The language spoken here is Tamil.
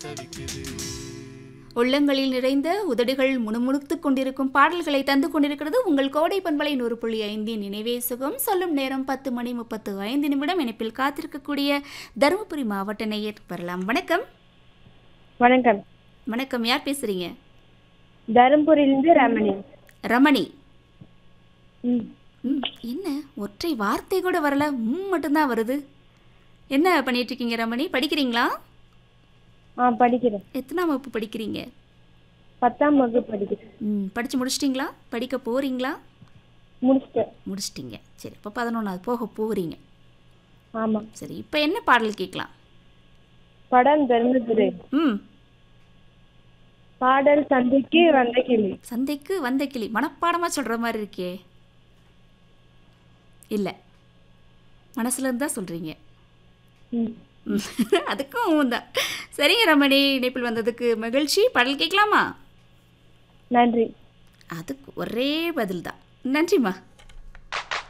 தவிக்குது உள்ளங்களில் நிறைந்த உதடுகள் முணுமுணுத்துக் கொண்டிருக்கும் பாடல்களை தந்து கொண்டிருக்கிறது உங்கள் கோடை பண்பலை நூறு புள்ளி ஐந்தின் நினைவே சுகம் சொல்லும் நேரம் பத்து மணி முப்பத்து ஐந்து நிமிடம் இணைப்பில் காத்திருக்கக்கூடிய தருமபுரி மாவட்ட நேயர் வரலாம் வணக்கம் வணக்கம் வணக்கம் யார் பேசுறீங்க தருமபுரியிலிருந்து ரமணி ரமணி ம் ம் என்ன ஒற்றை வார்த்தை கூட வரல ம் மட்டும்தான் வருது என்ன பண்ணிட்டு இருக்கீங்க ரமணி படிக்கிறீங்களா ஆ படிக்கிறேன் எத்தனாம் வகுப்பு படிக்கிறீங்க பத்தாம் வகுப்பு படிக்கிறேன் ம் படித்து முடிச்சிட்டிங்களா படிக்க போகிறீங்களா முடிச்சிட்டேன் முடிச்சிட்டிங்க சரி இப்போ பதினொன்றாவது போக போகிறீங்க ஆமாம் சரி இப்போ என்ன பாடல் கேட்கலாம் படம் தருமபுரி ம் பாடல் சந்தைக்கு வந்த கிளி சந்தைக்கு வந்த கிளி மனப்பாடமாக சொல்கிற மாதிரி இருக்கே இல்லை மனசுல இருந்தா சொல்கிறீங்க ம் அதுக்கும் தான் சரிங்க ரமணி இணைப்பில் வந்ததுக்கு மகிழ்ச்சி பாடல் கேட்கலாமா நன்றி அதுக்கு ஒரே பதில் தான் நன்றிம்மா